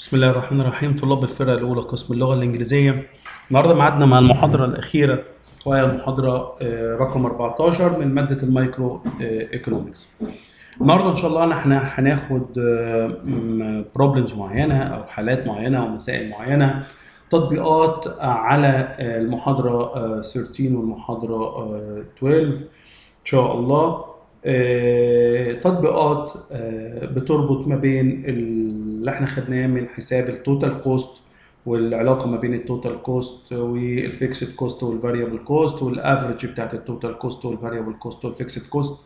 بسم الله الرحمن الرحيم طلاب الفرقة الأولى قسم اللغة الإنجليزية النهاردة معادنا مع المحاضرة الأخيرة وهي المحاضرة آه، رقم 14 من مادة المايكرو ايكونومكس النهاردة إن شاء الله احنا هناخد بروبلمز معينة أو حالات معينة ومسائل معينة تطبيقات على آه، المحاضرة آه، 13 والمحاضرة آه، 12 إن شاء الله آه، تطبيقات آه، بتربط ما بين اللي احنا خدناه من حساب التوتال كوست والعلاقه ما بين التوتال كوست والفيكسد كوست والفاريبل كوست والافريج بتاعت التوتال كوست والفاريبل كوست والفيكسد كوست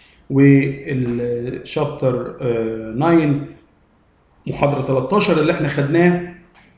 والشابتر 9 محاضره 13 اللي احنا خدناه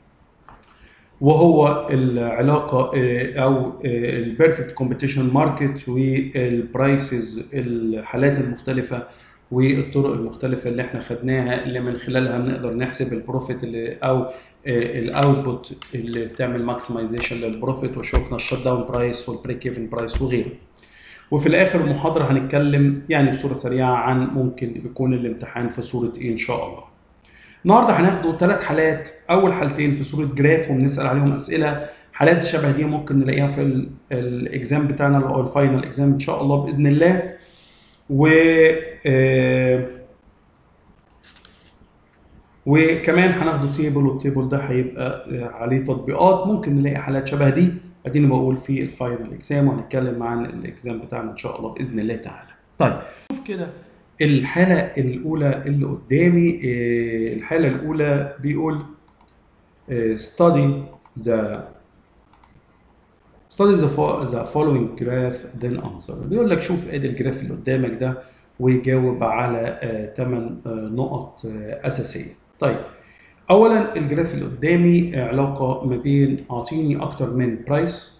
وهو العلاقه آه، او البيرفكت كومبيتيشن ماركت والبرايسز الحالات المختلفه والطرق المختلفه اللي احنا خدناها اللي من خلالها بنقدر نحسب البروفيت اللي او الاوتبوت اللي بتعمل ماكسمايزيشن للبروفيت وشوفنا الشت داون برايس والبريك ايفن برايس وغيره وفي الاخر المحاضره هنتكلم يعني بصوره سريعه عن ممكن يكون الامتحان في صوره ايه ان شاء الله النهارده هناخده ثلاث حالات اول حالتين في صوره جراف وبنسال عليهم اسئله حالات شبه دي ممكن نلاقيها في ال- الاكزام بتاعنا اللي هو الفاينل اكزام ان شاء الله باذن الله و آه، وكمان هناخده تيبل والتيبل ده هيبقى عليه تطبيقات ممكن نلاقي حالات شبه دي اديني بقول في الفاينل اكزام وهنتكلم عن الاكزام بتاعنا ان شاء الله باذن الله تعالى طيب شوف كده الحالة الأولى اللي قدامي آه، الحالة الأولى بيقول آه، study the study the, fo- the following graph then answer بيقول لك شوف ادي الجراف اللي قدامك ده ويجاوب على 8 نقط آه، أساسية طيب أولا الجراف اللي قدامي علاقة ما بين أعطيني أكتر من برايس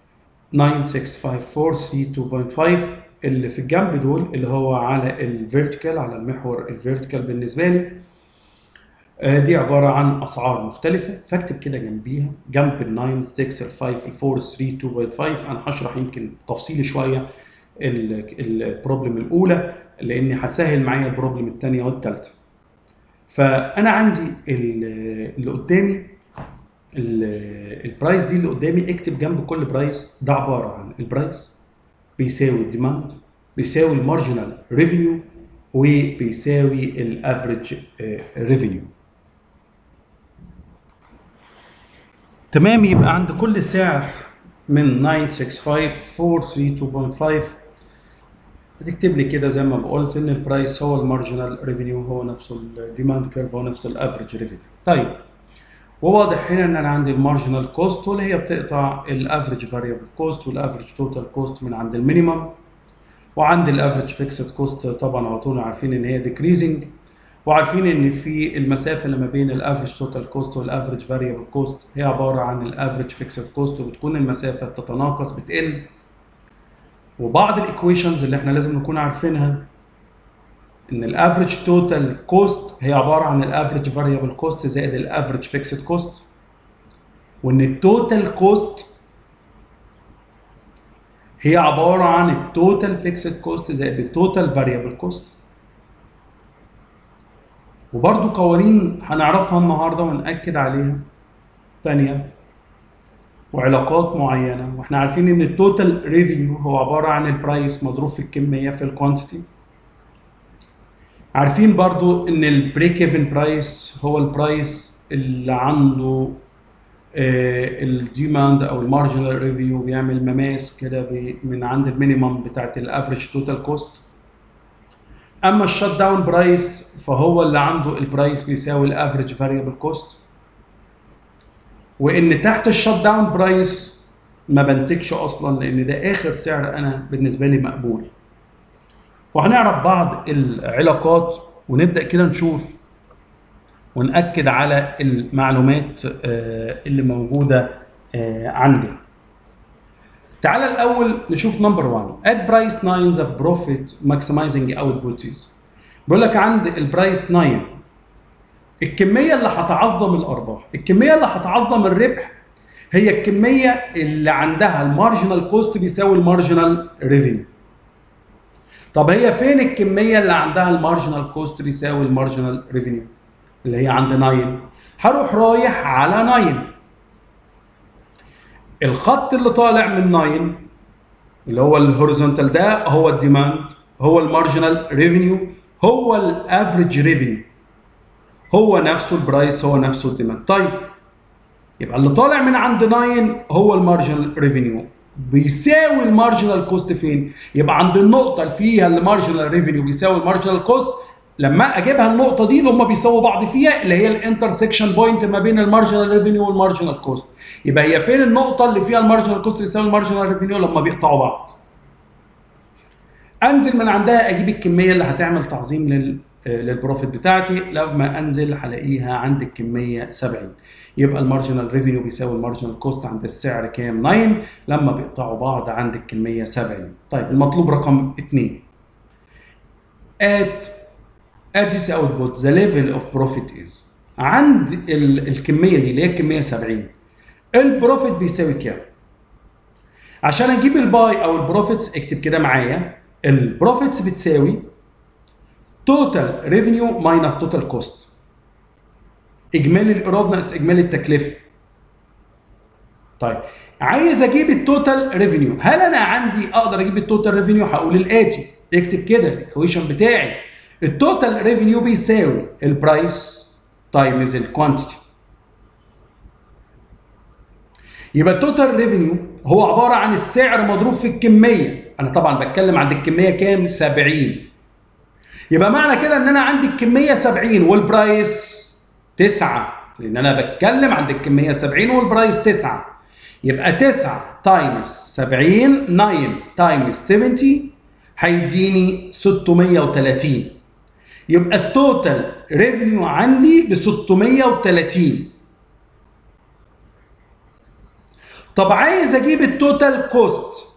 96543 2.5 اللي في الجنب دول اللي هو على الفيرتيكال على المحور الفيرتيكال بالنسبه لي آه، دي عباره عن اسعار مختلفه فاكتب كده جنبيها جنب ال 9 6 ال 5 ال 4 3 2.5 انا هشرح يمكن تفصيلي شويه البروبلم الاولى لان هتسهل معايا البروبلم الثانيه والثالثه فانا عندي ال- اللي قدامي ال- البرايس دي اللي قدامي اكتب جنب كل برايس ده عباره عن البرايس بيساوي الديماند بيساوي المارجنال ريفينيو وبيساوي الافريج ريفينيو تمام يبقى عند كل سعر من 965 432.5 هتكتب لي كده زي ما قلت ان البرايس هو المارجنال ريفينيو هو نفسه الديماند كيرف هو نفسه الافريج ريفينيو طيب وواضح هنا ان انا عندي المارجنال كوست واللي هي بتقطع الافريج فاريبل كوست والافريج توتال كوست من عند المينيمم وعندي الافريج فيكسد كوست طبعا على طول عارفين ان هي ديكريزنج وعارفين ان في المسافه اللي ما بين الافريج توتال كوست والافريج فاريبل كوست هي عباره عن الافريج فيكسد كوست وبتكون المسافه بتتناقص بتقل وبعض الايكويشنز اللي احنا لازم نكون عارفينها ان الافريج توتال كوست هي عباره عن الافريج فاريبل كوست زائد الافريج فيكسد كوست وان التوتال كوست هي عباره عن التوتال فيكسد كوست زائد التوتال فاريبل كوست وبرضو قوانين هنعرفها النهارده ونأكد عليها تانية وعلاقات معينة واحنا عارفين ان التوتال ريفينيو هو عبارة عن البرايس مضروب في الكمية في الكوانتيتي عارفين برضو ان البريك ايفن برايس هو البرايس اللي عنده الديماند او المارجنال ريفيو بيعمل مماس كده بي- من عند المينيمم بتاعت الافريج توتال كوست اما الشت داون برايس فهو اللي عنده البرايس بيساوي الافريج فاريبل كوست وان تحت الشت داون برايس ما بنتجش اصلا لان ده اخر سعر انا بالنسبه لي مقبول وهنعرف بعض العلاقات ونبدا كده نشوف ونأكد على المعلومات آه، اللي موجوده آه، عندي تعال الاول نشوف نمبر 1 at price 9 the profit maximizing output is بيقول لك عند البرايس 9 الكميه اللي هتعظم الارباح الكميه اللي هتعظم الربح هي الكميه اللي عندها المارجنال كوست بيساوي المارجنال ريفينيو طب هي فين الكميه اللي عندها المارجنال كوست بيساوي المارجنال ريفينيو اللي هي عند 9 هروح رايح على 9 الخط اللي طالع من 9 اللي هو الهوريزونتال ده هو الديماند هو المارجنال ريفينيو هو الافريج ريفينيو هو نفسه البرايس هو نفسه الديماند طيب يبقى اللي طالع من عند 9 هو المارجنال ريفينيو بيساوي المارجنال كوست فين؟ يبقى عند النقطة اللي فيها المارجنال ريفينيو بيساوي المارجنال كوست لما اجيبها النقطة دي اللي هم بيساووا بعض فيها اللي هي الانترسكشن بوينت ما بين المارجنال ريفينيو والمارجنال كوست يبقى هي فين النقطة اللي فيها المارجنال كوست بيساوي المارجنال ريفينيو لما بيقطعوا بعض انزل من عندها اجيب الكمية اللي هتعمل تعظيم لل للبروفيت بتاعتي لما انزل هلاقيها عند الكميه 70 يبقى المارجنال ريفينيو بيساوي المارجنال كوست عند السعر كام 9 لما بيقطعوا بعض عند الكميه 70 طيب المطلوب رقم 2 at at this output the level of profit is عند ال الكميه دي اللي هي الكميه 70 البروفيت بيساوي كام عشان اجيب الباي او البروفيتس اكتب كده معايا البروفيتس بتساوي توتال ريفينيو ماينس توتال كوست اجمالي الايراد ناقص اجمالي التكلفه طيب عايز اجيب التوتال ريفينيو هل انا عندي اقدر اجيب التوتال ريفينيو هقول الاتي اكتب كده الايكويشن بتاعي التوتال ريفينيو بيساوي البرايس تايمز الكوانتيتي يبقى التوتال ريفينيو هو عباره عن السعر مضروب في الكميه انا طبعا بتكلم عند الكميه كام 70 يبقى معنى كده ان انا عندي الكميه 70 والبرايس 9 لان انا بتكلم عند الكميه 70 والبرايس 9 يبقى 9 تايمز 70 9 تايمز 70 هيديني 630 يبقى التوتال ريفينيو عندي ب 630 طب عايز اجيب التوتال كوست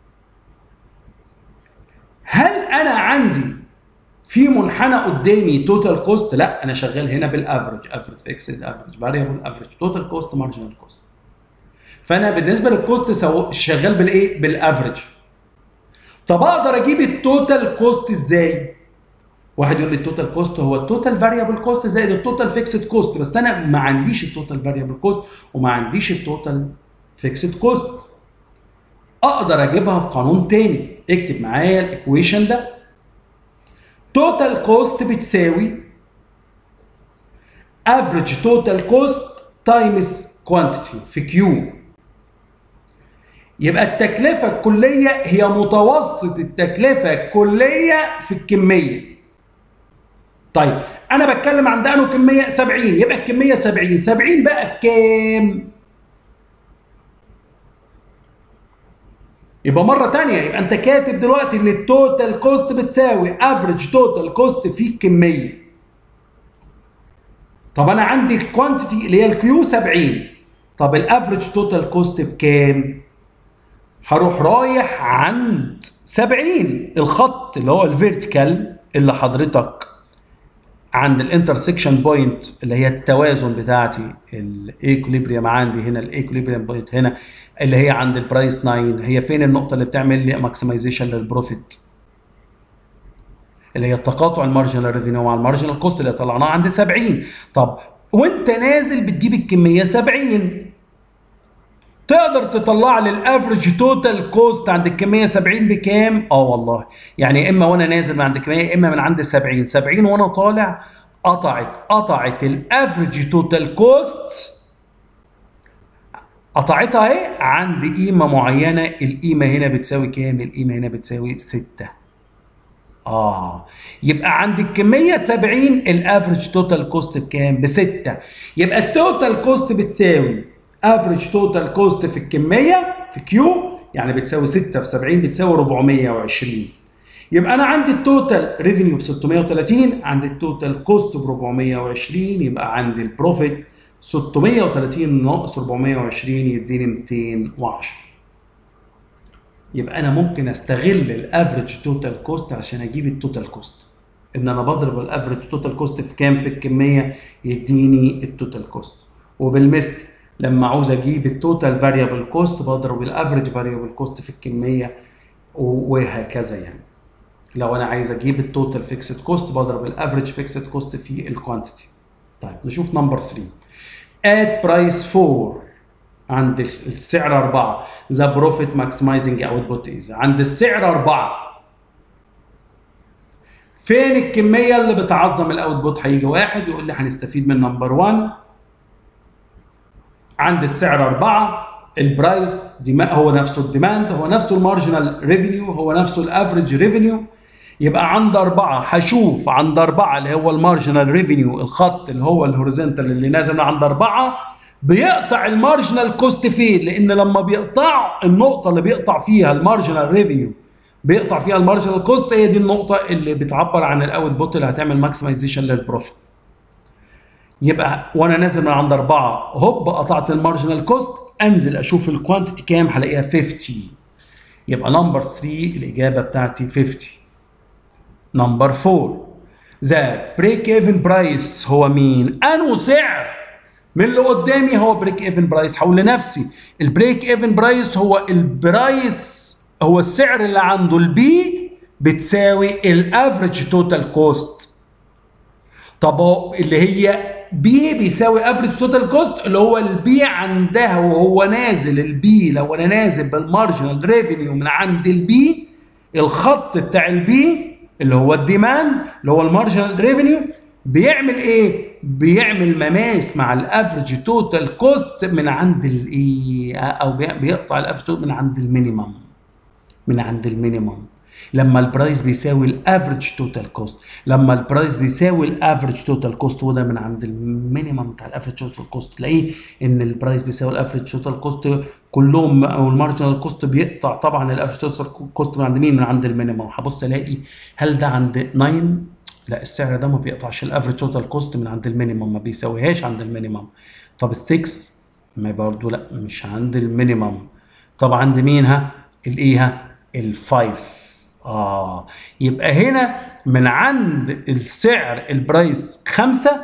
هل انا عندي في منحنى قدامي توتال كوست لا انا شغال هنا بالافرج افرج فيكسد افرج فاريبل افرج توتال كوست مارجنال كوست فانا بالنسبه للكوست سو... شغال بالايه بالافرج طب اقدر اجيب التوتال كوست ازاي واحد يقول لي التوتال كوست هو التوتال فاريبل كوست زائد التوتال فيكسد كوست بس انا ما عنديش التوتال فاريبل كوست وما عنديش التوتال فيكسد كوست اقدر اجيبها بقانون تاني اكتب معايا الايكويشن ده توتال كوست بتساوي افريج توتال كوست تايمز كوانتيتي في كيو يبقى التكلفة الكلية هي متوسط التكلفة الكلية في الكمية طيب أنا بتكلم عن ده أنه كمية 70 يبقى الكمية 70 70 بقى في كام؟ يبقى مرة تانية يبقى أنت كاتب دلوقتي إن التوتال كوست بتساوي افريج توتال كوست في الكمية. طب أنا عندي الكوانتيتي اللي هي الكيو 70 طب الافريج توتال كوست بكام؟ هروح رايح عند 70 الخط اللي هو الفيرتيكال اللي حضرتك عند الانترسكشن بوينت اللي هي التوازن بتاعتي الايكوليبريم عندي هنا الايكوليبريم بوينت هنا اللي هي عند البرايس 9 هي فين النقطه اللي بتعمل لي ماكسمايزيشن للبروفيت اللي هي التقاطع المارجنال ريفينيو مع المارجنال كوست اللي طلعناه عند 70 طب وانت نازل بتجيب الكميه 70 تقدر تطلع لي الافريج توتال كوست عند الكميه 70 بكام؟ اه والله يعني اما وانا نازل من عند الكميه اما من عند 70 70 وانا طالع قطعت قطعت الافريج توتال كوست قطعتها اهي عند قيمه معينه القيمه هنا بتساوي كام؟ القيمه هنا بتساوي 6 اه يبقى عند الكميه 70 الافريج توتال كوست بكام؟ ب 6 يبقى التوتال كوست بتساوي افريج توتال كوست في الكميه في كيو يعني بتساوي 6 في 70 بتساوي 420 يبقى انا عندي التوتال ريفينيو ب 630 عندي التوتال كوست ب 420 يبقى عندي البروفيت 630 ناقص 420 يديني 210 يبقى انا ممكن استغل الافريج توتال كوست عشان اجيب التوتال كوست ان انا بضرب الافريج توتال كوست في كام في الكميه يديني التوتال كوست وبالمثل لما عاوز اجيب التوتال فاريبل كوست بضرب الافريج فاريبل كوست في الكميه وهكذا يعني لو انا عايز اجيب التوتال فيكسد كوست بضرب الافريج فيكسد كوست في الكوانتيتي طيب نشوف نمبر 3 at price 4 عند السعر 4 the profit maximizing output is عند السعر 4 فين الكمية اللي بتعظم الاوتبوت هيجي واحد يقول لي هنستفيد من نمبر 1 عند السعر 4 البرايس هو نفسه الديماند هو نفسه المارجنال ريفينيو هو نفسه الافريج ريفينيو يبقى عند أربعة هشوف عند أربعة اللي هو المارجنال ريفينيو الخط اللي هو الهوريزونتال اللي نازل عند أربعة بيقطع المارجنال كوست فين؟ لأن لما بيقطع النقطة اللي بيقطع فيها المارجنال ريفينيو بيقطع فيها المارجنال كوست هي دي النقطة اللي بتعبر عن الأوت بوت اللي هتعمل ماكسمايزيشن للبروفيت. يبقى وأنا نازل من عند أربعة هوب قطعت المارجنال كوست أنزل أشوف الكوانتيتي كام هلاقيها 50 يبقى نمبر 3 الإجابة بتاعتي 50 نمبر 4 ذا بريك ايفن برايس هو مين؟ انه سعر من اللي قدامي هو بريك ايفن برايس هقول لنفسي البريك ايفن برايس هو البرايس هو السعر اللي عنده البي بتساوي الافريج توتال كوست طب اللي هي بي بيساوي افريج توتال كوست اللي هو البي عندها وهو نازل البي لو انا نازل بالمارجنال ريفينيو من عند البي الخط بتاع البي اللي هو الديماند اللي هو المارجنال ريفينيو بيعمل ايه؟ بيعمل مماس مع الافريج توتال كوست من عند الايه او بيقطع الافريج من عند المينيمم من عند المينيمم لما البرايس بيساوي الافريج توتال كوست لما البرايس بيساوي الافريج توتال كوست وده من عند المينيمم بتاع الافريج توتال كوست تلاقيه ان البرايس بيساوي الافريج توتال كوست كلهم او المارجنال كوست بيقطع طبعا الافريج توتال كوست من عند مين من عند المينيمم هبص الاقي هل ده عند 9 لا السعر ده ما بيقطعش الافريج توتال كوست من عند المينيمم ما بيساويهاش عند المينيمم طب ال6 ما برضه لا مش عند المينيمم طب عند مين ها الايه ها الفايف اه يبقى هنا من عند السعر البرايس خمسة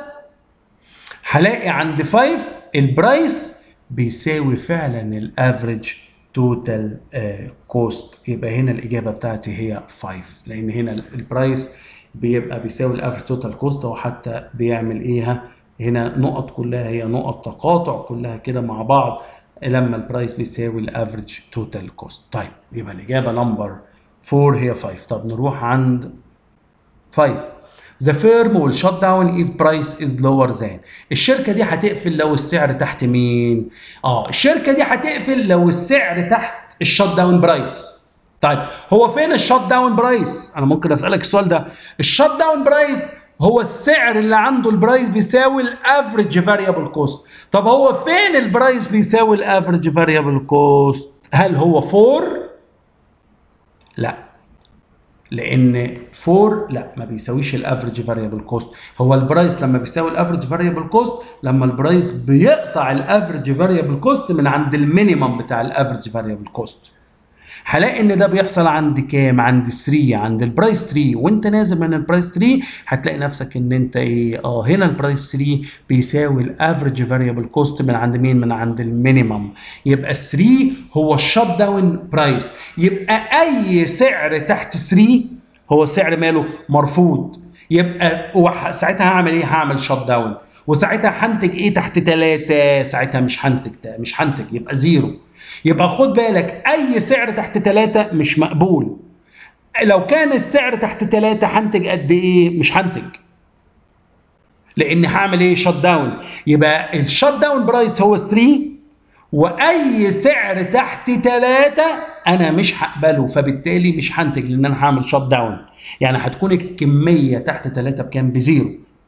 هلاقي عند فايف البرايس بيساوي فعلا الافريج توتال كوست يبقى هنا الاجابه بتاعتي هي 5 لان هنا البرايس بيبقى بيساوي الافريج توتال كوست وحتى بيعمل ايه هنا نقط كلها هي نقط تقاطع كلها كده مع بعض لما البرايس بيساوي الافريج توتال كوست طيب يبقى الاجابه نمبر 4 هي 5 طب نروح عند 5 The firm will shut down if price is lower than الشركة دي هتقفل لو السعر تحت مين؟ اه الشركة دي هتقفل لو السعر تحت الشت داون برايس طيب هو فين الشت داون برايس؟ انا ممكن اسألك السؤال ده الشت داون برايس هو السعر اللي عنده البرايس بيساوي الافريج فاريبل كوست طب هو فين البرايس بيساوي الافريج فاريبل كوست؟ هل هو 4 لا لان 4 لا ما بيساويش الافريج فاريبل كوست هو البرايس لما بيساوي الافريج فاريبل كوست لما البرايس بيقطع الافريج فاريبل كوست من عند المينيمم بتاع الافريج فاريبل كوست هلاقي ان ده بيحصل عند كام عند 3 عند البرايس 3 وانت نازل من البرايس 3 هتلاقي نفسك ان انت ايه اه هنا البرايس 3 بيساوي الافريج فاريبل كوست من عند مين من عند المينيمم يبقى 3 هو الشت داون برايس يبقى اي سعر تحت 3 هو السعر ماله مرفوض يبقى ساعتها هعمل ايه هعمل شت داون وساعتها هنتج ايه تحت 3 ساعتها مش هنتج مش هنتج يبقى زيرو يبقى خد بالك اي سعر تحت 3 مش مقبول لو كان السعر تحت 3 هنتج قد ايه مش هنتج لان هعمل ايه شت داون يبقى الشت داون برايس هو 3 واي سعر تحت 3 انا مش هقبله فبالتالي مش هنتج لان انا هعمل شت داون يعني هتكون الكميه تحت 3 بكام بزيرو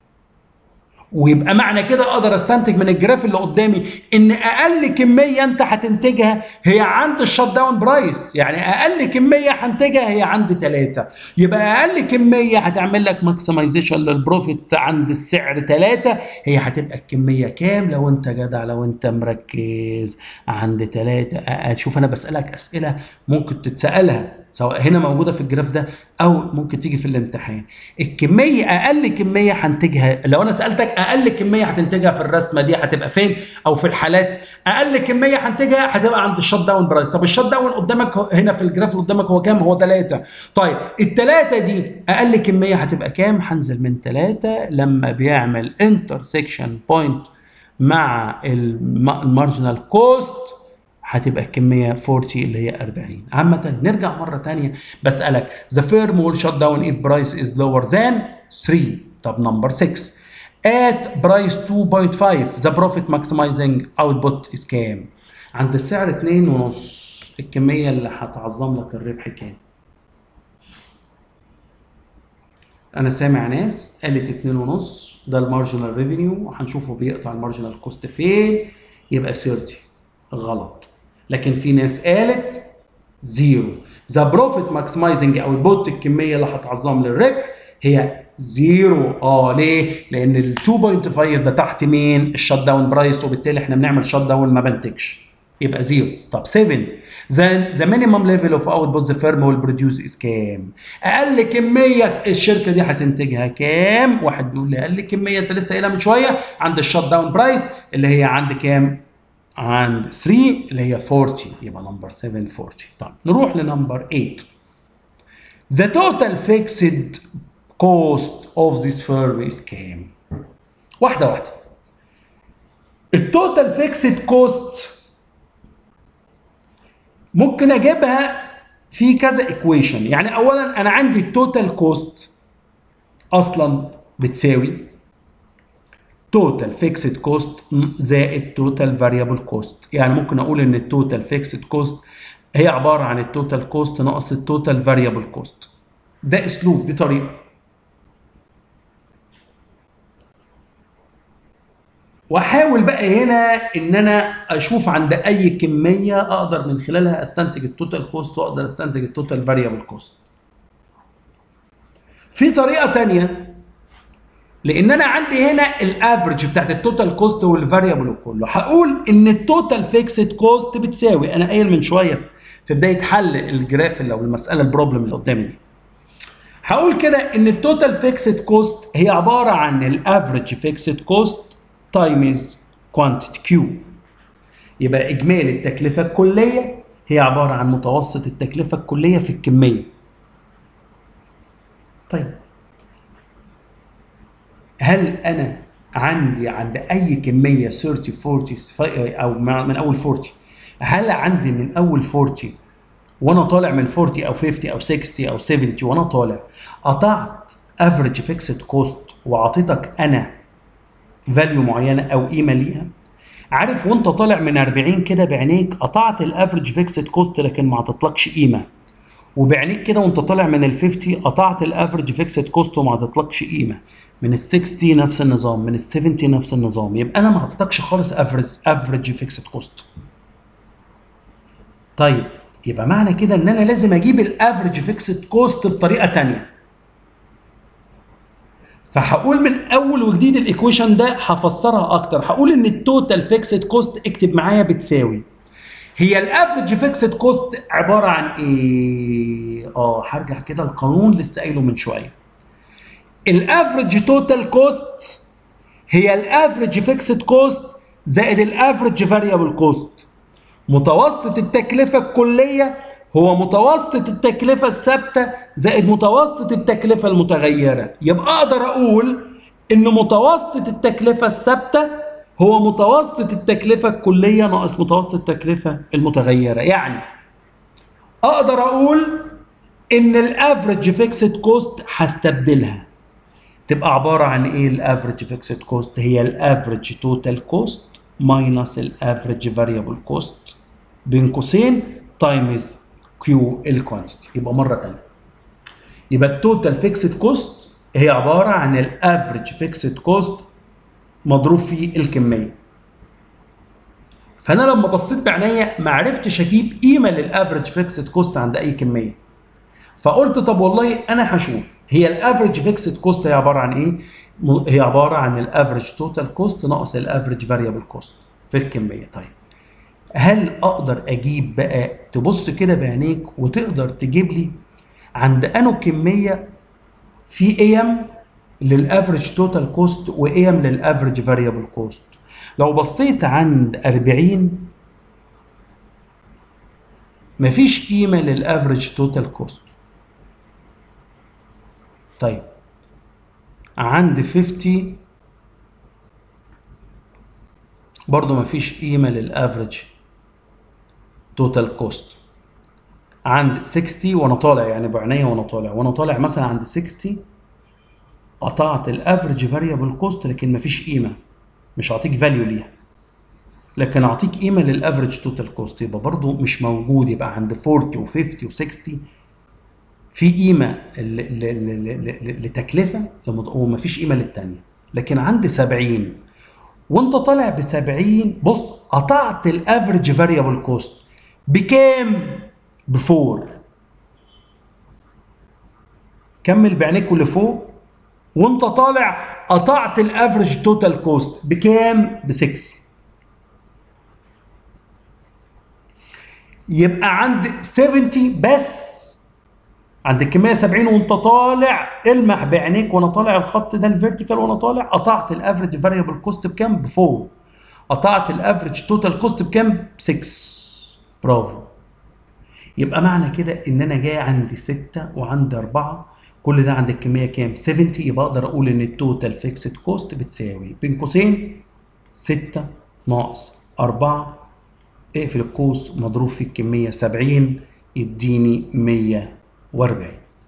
ويبقى معنى كده اقدر استنتج من الجراف اللي قدامي ان اقل كميه انت هتنتجها هي عند الشت داون برايس يعني اقل كميه هنتجها هي عند 3 يبقى اقل كميه هتعمل لك ماكسمايزيشن للبروفيت عند السعر 3 هي هتبقى الكميه كام لو انت جدع لو انت مركز عند 3 شوف انا بسالك اسئله ممكن تتسالها سواء هنا موجوده في الجراف ده او ممكن تيجي في الامتحان الكميه اقل كميه هنتجها لو انا سالتك اقل كميه هتنتجها في الرسمه دي هتبقى فين او في الحالات اقل كميه هنتجها هتبقى عند الشوت داون برايس طب الشوت داون قدامك هنا في الجراف اللي قدامك هو كام هو 3 طيب الثلاثه دي اقل كميه هتبقى كام هنزل من 3 لما بيعمل انترسكشن بوينت مع المارجنال كوست هتبقى الكميه 40 اللي هي 40 عامه نرجع مره ثانيه بسالك the firm will shut down if price is lower than 3 طب نمبر 6 at price 2.5 the profit maximizing output is كام عند السعر 2 ونص الكميه اللي هتعظم لك الربح كام انا سامع ناس قالت 2 ونص ده المارجنال ريفينيو وهنشوفه بيقطع المارجنال كوست فين يبقى 30 غلط لكن في ناس قالت زيرو ذا بروفيت ماكسمايزنج او البوت الكميه اللي هتعظم للربح هي زيرو اه ليه؟ لان ال 2.5 ده تحت مين؟ الشت داون برايس وبالتالي احنا بنعمل شت داون ما بنتجش يبقى زيرو طب 7 ذا ذا مينيمم ليفل اوف اوت بوت ذا فيرم ويل بروديوس از كام؟ اقل كميه الشركه دي هتنتجها كام؟ واحد بيقول لي اقل كميه انت لسه قايلها من شويه عند الشت داون برايس اللي هي عند كام؟ عند 3 اللي هي 40 يبقى نمبر 7 40 طيب نروح لنمبر 8 The total fixed cost of this firm is كام؟ واحدة واحدة التوتال فيكسد كوست ممكن اجيبها في كذا ايكويشن يعني اولا انا عندي التوتال كوست اصلا بتساوي توتال فيكسد كوست زائد توتال فاريبل كوست يعني ممكن اقول ان التوتال فيكسد كوست هي عباره عن التوتال كوست ناقص التوتال فاريبل كوست ده اسلوب دي طريقه واحاول بقى هنا ان انا اشوف عند اي كميه اقدر من خلالها استنتج التوتال كوست واقدر استنتج التوتال فاريبل كوست في طريقه تانية لان انا عندي هنا الافرج بتاعت التوتال كوست والفاريبل كله هقول ان التوتال فيكسد كوست بتساوي انا قايل من شويه في بدايه حل الجراف او المساله البروبلم اللي قدامي دي هقول كده ان التوتال فيكسد كوست هي عباره عن الافرج فيكسد كوست تايمز كوانتيتي كيو يبقى اجمالي التكلفه الكليه هي عباره عن متوسط التكلفه الكليه في الكميه طيب هل انا عندي عند اي كميه 30 40 او من اول 40 هل عندي من اول 40 وانا طالع من 40 او 50 او 60 او 70 وانا طالع قطعت افريج فيكسد كوست وعطيتك انا فاليو معينه او قيمه ليها عارف وانت طالع من 40 كده بعينيك قطعت الافريج فيكسد كوست لكن ما عطتلكش قيمه وبعينيك كده وانت طالع من ال 50 قطعت الافريج فيكسد كوست وما عطتلكش قيمه من ال 60 نفس النظام من ال 70 نفس النظام يبقى انا ما عطيتكش خالص افريج افريج فيكسد كوست طيب يبقى معنى كده ان انا لازم اجيب الافريج فيكسد كوست بطريقه ثانيه فهقول من اول وجديد الايكويشن ده هفسرها اكتر هقول ان التوتال فيكسد كوست اكتب معايا بتساوي هي الافريج فيكسد كوست عباره عن ايه اه هرجع كده القانون لسه قايله من شويه الافريج توتال كوست هي الافريج فيكسد كوست زائد الافريج فاريبل كوست متوسط التكلفه الكليه هو متوسط التكلفه الثابته زائد متوسط التكلفه المتغيره يبقى اقدر اقول ان متوسط التكلفه الثابته هو متوسط التكلفه الكليه ناقص متوسط التكلفه المتغيره يعني اقدر اقول ان الافريج فيكسد كوست هستبدلها تبقى عباره عن ايه الافريج فيكسد كوست هي الافريج توتال كوست ماينس الافريج فاريبل كوست بين قوسين تايمز كيو الكوانتيتي يبقى مره ثانيه يبقى التوتال فيكسد كوست هي عباره عن الافريج فيكسد كوست مضروب في الكميه فانا لما بصيت بعينيا ما عرفتش اجيب قيمه للافريج فيكسد كوست عند اي كميه فقلت طب والله انا هشوف هي الافريج فيكسد كوست هي عباره عن ايه هي عباره عن الافريج توتال كوست ناقص الافريج فاريبل كوست في الكميه طيب هل اقدر اجيب بقى تبص كده بعينيك وتقدر تجيب لي عند انو كميه في ايام للافريج توتال كوست وايام للافريج فاريبل كوست لو بصيت عند 40 مفيش قيمه للافريج توتال كوست طيب عند 50 برضو مفيش قيمه للافريج توتال كوست عند 60 وانا طالع يعني بعينيا وانا طالع وانا طالع مثلا عند 60 قطعت الافريج فاريبل كوست لكن مفيش قيمه مش هعطيك فاليو ليها لكن اعطيك قيمه للافريج توتال كوست يبقى برضو مش موجود يبقى عند 40 و50 و60 في قيمه لتكلفه ومفيش قيمه للثانيه لكن عند 70 وانت طالع ب 70 بص قطعت الافريج فاريبل كوست بكام؟ بفور كمل بعينيك لفوق وانت طالع قطعت الافريج توتال كوست بكام؟ ب 6 يبقى عند 70 بس عند الكميه 70 وانت طالع المح بعينيك وانا طالع الخط ده الفيرتيكال وانا طالع قطعت الافريج فاريبل كوست بكام؟ ب 4 قطعت الافريج توتال كوست بكام؟ ب 6 برافو يبقى معنى كده ان انا جاي عندي 6 وعندي 4 كل ده عند الكميه كام 70 يبقى اقدر اقول ان التوتال فيكسد كوست بتساوي بين قوسين 6 ناقص 4 اقفل القوس مضروب في الكميه 70 يديني 140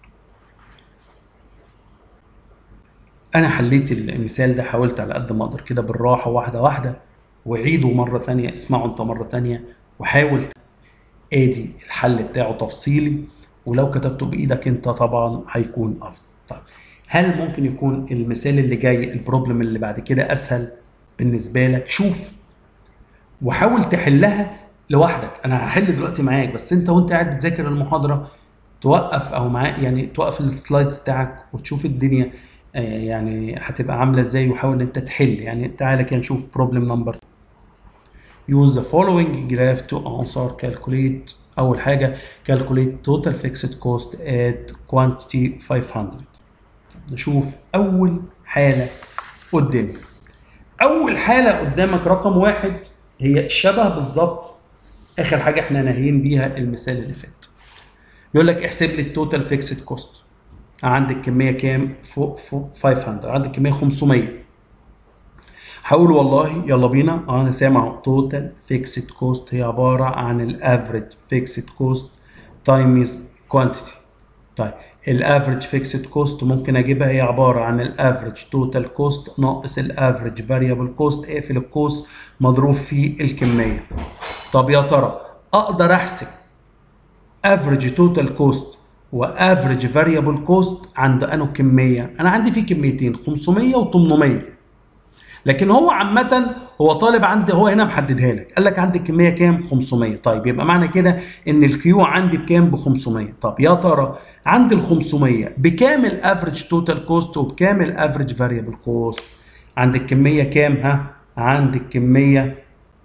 انا حليت المثال ده حاولت على قد ما اقدر كده بالراحه واحده واحده وعيده مره ثانيه اسمعه انت مره ثانيه وحاول ادي الحل بتاعه تفصيلي ولو كتبته بايدك انت طبعا هيكون افضل طيب هل ممكن يكون المثال اللي جاي البروبلم اللي بعد كده اسهل بالنسبه لك شوف وحاول تحلها لوحدك انا هحل دلوقتي معاك بس انت وانت قاعد بتذاكر المحاضره توقف او معاك يعني توقف السلايدز بتاعك وتشوف الدنيا يعني هتبقى عامله ازاي وحاول ان انت تحل يعني تعالى كده نشوف بروبلم نمبر use the following graph to answer calculate أول حاجة calculate total fixed cost at quantity 500 نشوف أول حالة قدامي أول حالة قدامك رقم واحد هي شبه بالظبط آخر حاجة احنا ناهيين بيها المثال اللي فات بيقول لك احسب لي التوتال فيكسد كوست عندك كمية كام؟ فوق فوق 500 عندك كمية 500 هقول والله يلا بينا اه انا سامع توتال فيكسد كوست هي عباره عن الافريج فيكسد كوست تايمز كوانتيتي طيب الافريج فيكسد كوست ممكن اجيبها هي عباره عن الافريج توتال كوست ناقص الافريج فاريبل كوست اقفل الكوست مضروب في الكميه طب يا ترى اقدر احسب افريج توتال كوست وافريج فاريبل كوست عند انه كميه انا عندي في كميتين 500 و800 لكن هو عامة هو طالب عندي هو هنا محددها لك قال لك عندي الكمية كام 500 طيب يبقى معنى كده ان الكيو عندي بكام ب 500 طب يا ترى عندي ال 500 بكام الافريج توتال كوست وبكام الافريج فاريبل كوست عند الكمية كام ها عند الكمية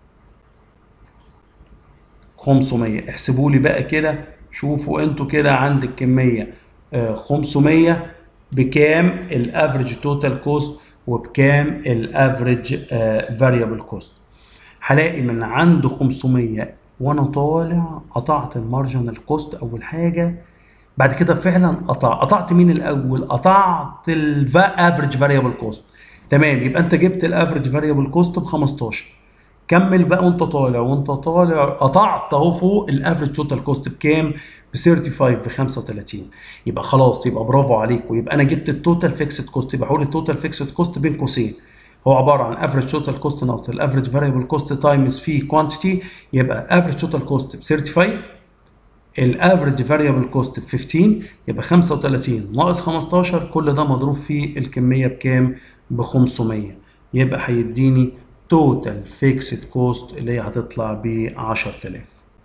500 احسبوا لي بقى كده شوفوا انتوا كده عند الكمية 500 بكام الافريج توتال كوست وبكام الافريج فاريبل كوست هلاقي من عند 500 وانا طالع قطعت المارجنال كوست اول حاجه بعد كده فعلا قطع قطعت مين الاول قطعت الافريج فاريبل كوست تمام يبقى انت جبت الافريج فاريبل كوست ب 15 كمل بقى وانت طالع وانت طالع قطعت اهو فوق الافريج توتال كوست بكام؟ ب 35 ب 35 يبقى خلاص يبقى برافو عليك ويبقى انا جبت التوتال فيكسد كوست يبقى حول التوتال فيكسد كوست بين قوسين هو عباره عن افريج توتال كوست ناقص الافريج فاريبل كوست تايمز في كوانتيتي يبقى افريج توتال كوست ب 35 الافريج فاريبل كوست ب 15 يبقى 35 ناقص 15 كل ده مضروب في الكميه بكام؟ ب 500 يبقى هيديني توتال فيكسد كوست اللي هي هتطلع ب 10000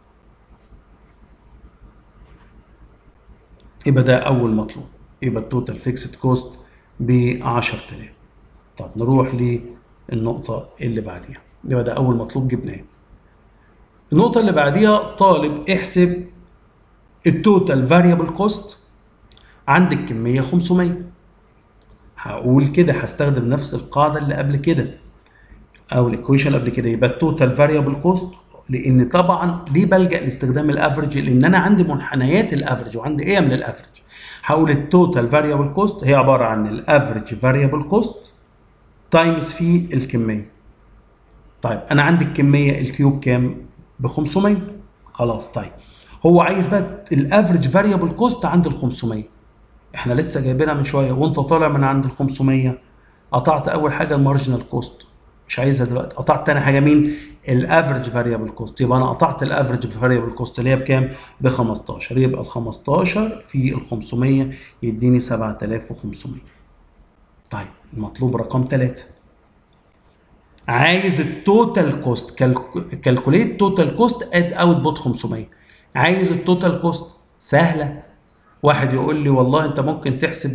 يبقى ده اول مطلوب يبقى التوتال فيكسد كوست ب 10000 طب نروح للنقطة اللي بعديها يبقى ده أول مطلوب جبناه النقطه اللي بعديها طالب احسب التوتال فاريبل كوست عند الكميه 500 هقول كده هستخدم نفس القاعده اللي قبل كده او الايكويشن قبل كده يبقى التوتال فاريبل كوست لان طبعا ليه بلجا لاستخدام الافرج لان انا عندي منحنيات الافرج وعندي ايه من الافرج هقول التوتال فاريبل كوست هي عباره عن الافرج فاريبل كوست تايمز في الكميه طيب انا عندي الكميه الكيوب كام ب 500 خلاص طيب هو عايز بقى الافرج فاريبل كوست عند ال 500 احنا لسه جايبينها من شويه وانت طالع من عند ال 500 قطعت اول حاجه المارجنال كوست مش عايزها دلوقتي قطعت تاني حاجه مين الافرج فاريبل كوست يبقى انا قطعت الافرج فاريبل كوست اللي هي بكام ب 15 يبقى ال 15 في ال 500 يديني 7500 طيب المطلوب رقم 3 عايز التوتال كوست كالكوليت توتال كوست اد اوتبوت 500 عايز التوتال كوست سهله واحد يقول لي والله انت ممكن تحسب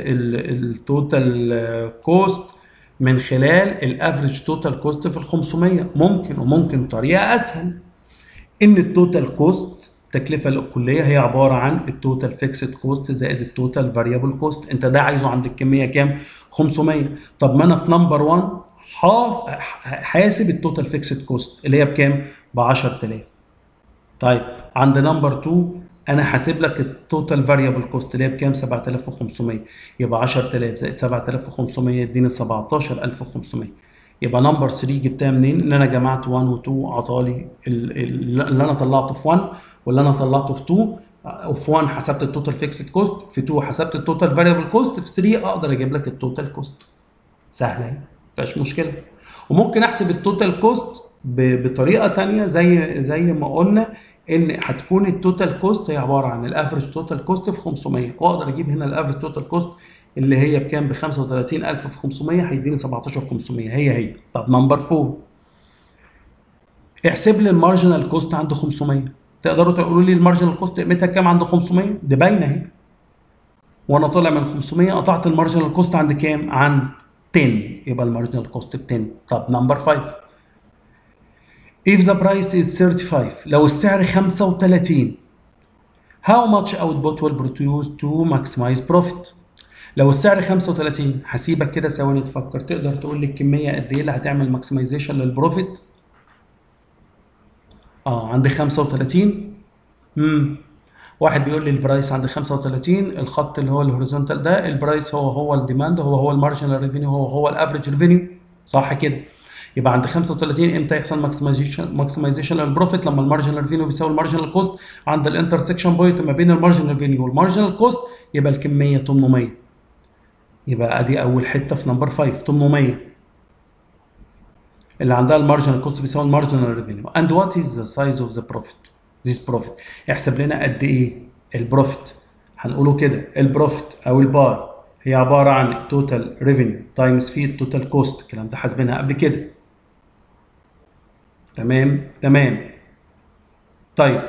التوتال كوست من خلال الافريج توتال كوست في ال 500 ممكن وممكن طريقه اسهل ان التوتال كوست التكلفه الكليه هي عباره عن التوتال فيكسد كوست زائد التوتال فاريبل كوست انت ده عايزه عند الكميه كام 500 طب ما انا في نمبر 1 حاسب التوتال فيكسد كوست اللي هي بكام ب 10000 طيب عند نمبر 2 انا حاسب لك التوتال فاريبل كوست اللي هي بكام 7500 يبقى 10000 زائد 7500 يديني 17500 يبقى نمبر 3 جبتها منين ان انا جمعت 1 و2 عطالي اللي انا طلعته في 1 واللي انا طلعته في 2 وفي 1 حسبت التوتال فيكسد كوست في 2 حسبت التوتال فاريبل كوست في 3 اقدر اجيب لك التوتال كوست سهله اهي مفيهاش مشكله وممكن احسب التوتال كوست بطريقه ثانيه زي زي ما قلنا ان هتكون التوتال كوست هي عباره عن الافرج توتال كوست في 500 واقدر اجيب هنا الافرج توتال كوست اللي هي بكام ب 35000 في 500 هيديني 17500 هي هي طب نمبر 4 احسب لي المارجنال كوست عند 500 تقدروا تقولوا لي المارجنال كوست قيمتها كام عند 500 دي باينه اهي وانا طالع من 500 قطعت المارجنال كوست عند كام عند 10 يبقى المارجنال كوست ب 10 طب نمبر 5 if the price is 35 لو السعر 35 how much output will produce to maximize profit لو السعر 35 هسيبك كده ثواني تفكر تقدر تقول لي الكميه قد ايه اللي هتعمل ماكسمايزيشن للبروفيت اه عند 35 امم واحد بيقول لي البرايس عند 35 الخط اللي هو الهوريزونتال ده البرايس هو هو الديماند هو هو المارجنال ريفينيو هو هو الافريج ريفينيو صح كده يبقى عند 35 امتى يحصل ماكسمايزيشن ماكسمايزيشن للبروفيت لما المارجنال ريفينيو بيساوي المارجنال كوست عند الانترسكشن بوينت ما بين المارجنال ريفينيو والمارجنال كوست يبقى الكميه 800 يبقى ادي اول حته في نمبر 5 800 اللي عندها المارجنال كوست بيساوي المارجنال ريفينيو اند وات از ذا سايز اوف ذا بروفيت ذيس بروفيت احسب لنا قد ايه البروفيت هنقوله كده البروفيت او البار هي عباره عن التوتال ريفينيو تايمز في التوتال كوست الكلام ده حاسبينها قبل كده تمام تمام طيب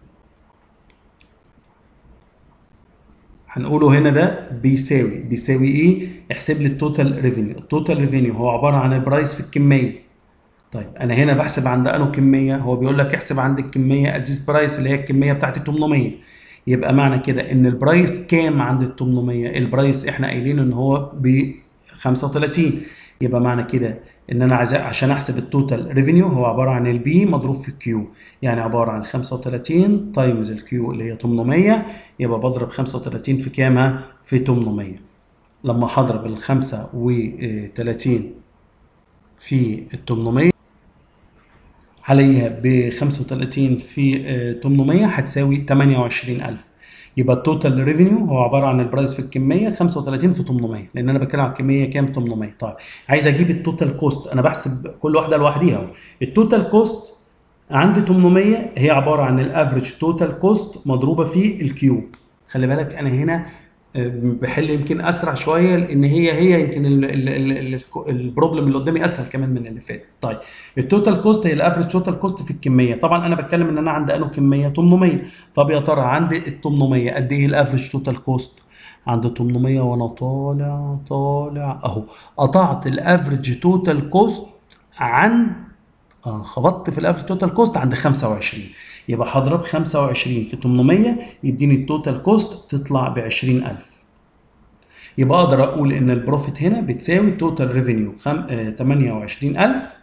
هنقوله هنا ده بيساوي بيساوي ايه احسب لي التوتال ريفينيو التوتال ريفينيو هو عباره عن البرايس في الكميه طيب انا هنا بحسب عند انه كميه هو بيقول لك احسب عند الكميه اديس برايس اللي هي الكميه بتاعتي 800 يبقى معنى كده ان البرايس كام عند ال 800 البرايس احنا قايلين ان هو ب 35 يبقى معنى كده ان انا عشان احسب التوتال ريفينيو هو عباره عن البي مضروب في الكيو يعني عباره عن 35 تايمز الكيو اللي هي 800 يبقى بضرب 35 في كام في 800 لما هضرب ال 35 في ال 800 هلاقيها ب 35 في 800 هتساوي 28000 يبقى التوتال ريفينيو هو عباره عن البرايس في الكميه 35 في 800 لان انا بتكلم عن الكميه كام 800 طيب عايز اجيب التوتال كوست انا بحسب كل واحده لوحديها التوتال كوست عندي 800 هي عباره عن الافريج توتال كوست مضروبه في الكيو خلي بالك انا هنا بحل يمكن اسرع شويه لان هي هي يمكن البروبلم اللي قدامي اسهل كمان من اللي فات طيب التوتال كوست هي الافريج توتال كوست في الكميه طبعا انا بتكلم ان انا عندي انه كميه 800 طب يا ترى عندي ال 800 قد ايه الافريج توتال كوست عند 800 وانا طالع طالع اهو قطعت الافريج توتال كوست عن اه خبطت في الافريج توتال كوست عند 25 يبقى هضرب 25 في 800 يديني التوتال كوست تطلع ب 20000 يبقى اقدر اقول ان البروفيت هنا بتساوي توتال ريفينيو 28000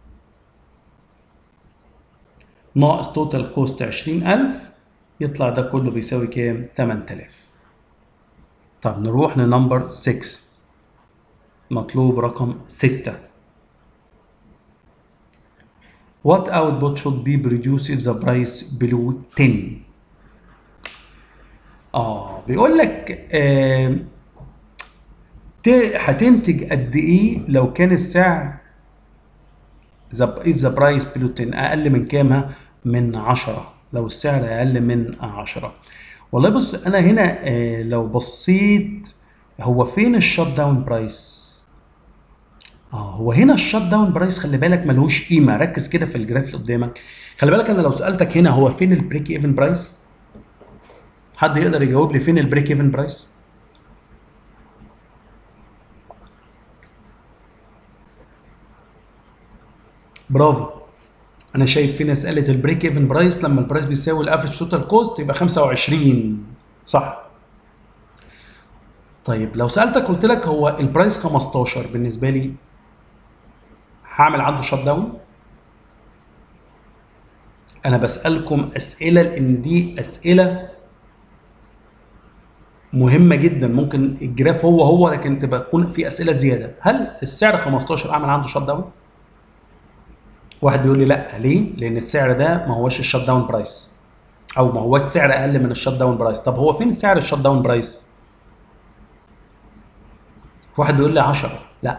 ناقص توتال كوست 20000 يطلع ده كله بيساوي كام 8000 طب نروح لنمبر 6 مطلوب رقم 6 What output should be produced if the price below 10 اه بيقول لك آه هتنتج قد ايه لو كان السعر if the price below 10 اقل من كام من 10 لو السعر اقل من 10 والله بص انا هنا آه لو بصيت هو فين الشوت داون برايس اه هو هنا الشوت داون برايس خلي بالك ملهوش قيمه ركز كده في الجراف اللي قدامك خلي بالك انا لو سالتك هنا هو فين البريك ايفن برايس حد يقدر يجاوب لي فين البريك ايفن برايس برافو انا شايف في ناس قالت البريك ايفن برايس لما البرايس بيساوي الافريج توتال كوست يبقى 25 صح طيب لو سالتك قلت لك هو البرايس 15 بالنسبه لي هعمل عنده شت داون انا بسالكم اسئله لان دي اسئله مهمه جدا ممكن الجراف هو هو لكن تبقى تكون في اسئله زياده هل السعر 15 اعمل عنده شت داون واحد بيقول لي لا ليه لان السعر ده ما هوش الشت داون برايس او ما هوش سعر اقل من الشت داون برايس طب هو فين سعر الشت داون برايس في واحد بيقول لي 10 لا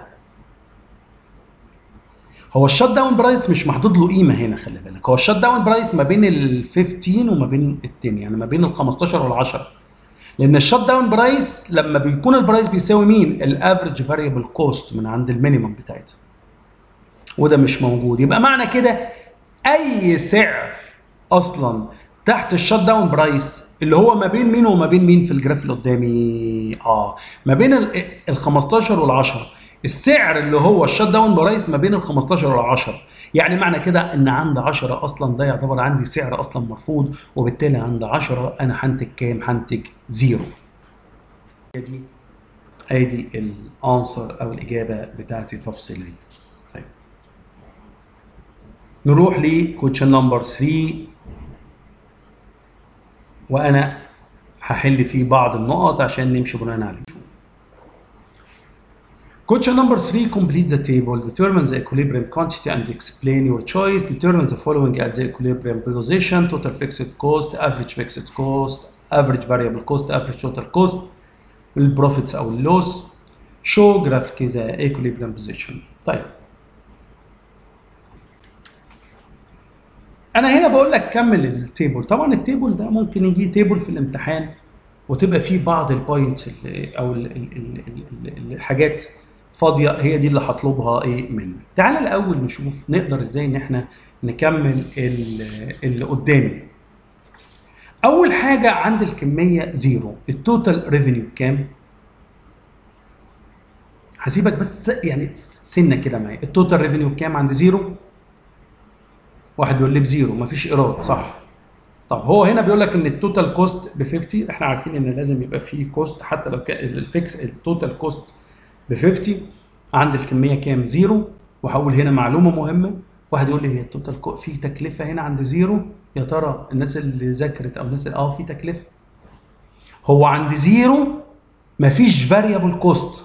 هو الشت داون برايس مش محدود له قيمه هنا خلي بالك هو الشت داون برايس ما بين ال 15 وما بين ال 10 يعني ما بين ال 15 وال 10 لان الشت داون برايس لما بيكون البرايس بيساوي مين الافريج فاريبل كوست من عند المينيمم بتاعتها وده مش موجود يبقى معنى كده اي سعر اصلا تحت الشت داون برايس اللي هو ما بين مين وما بين مين في الجراف اللي قدامي اه ما بين ال 15 وال 10 السعر اللي هو الشت داون برايس ما بين ال 15 وال 10 يعني معنى كده ان عند 10 اصلا ده يعتبر عندي سعر اصلا مرفوض وبالتالي عند 10 انا هنتج كام هنتج زيرو دي ادي الانسر او الاجابه بتاعتي تفصيليه طيب نروح لكوتشن نمبر 3 وانا هحل فيه بعض النقط عشان نمشي بناء عليه Question number 3 complete the table determine the equilibrium quantity and explain your choice determine the following at the equilibrium position total fixed cost average fixed cost average variable cost average total cost البروفيتس او اللوس show graphic the equilibrium position طيب انا هنا بقول لك كمل التيبل طبعا التيبل ده ممكن يجي تيبل في الامتحان وتبقى فيه بعض البوينتس او ال ال ال الحاجات فاضيه هي دي اللي هطلبها ايه منك تعال الاول نشوف نقدر ازاي ان احنا نكمل اللي قدامي اول حاجه عند الكميه زيرو التوتال ريفينيو كام هسيبك بس يعني سنه كده معايا التوتال ريفينيو كام عند زيرو واحد بيقول لي بزيرو مفيش ايراد صح طب هو هنا بيقول لك ان التوتال كوست ب 50 احنا عارفين ان لازم يبقى فيه كوست حتى لو كان الفيكس التوتال كوست ب 50 عند الكميه كام زيرو وهقول هنا معلومه مهمه واحد يقول لي هي التوتال في تكلفه هنا عند زيرو يا ترى الناس اللي ذاكرت او الناس اللي اه في تكلفه هو عند زيرو مفيش فاريبل كوست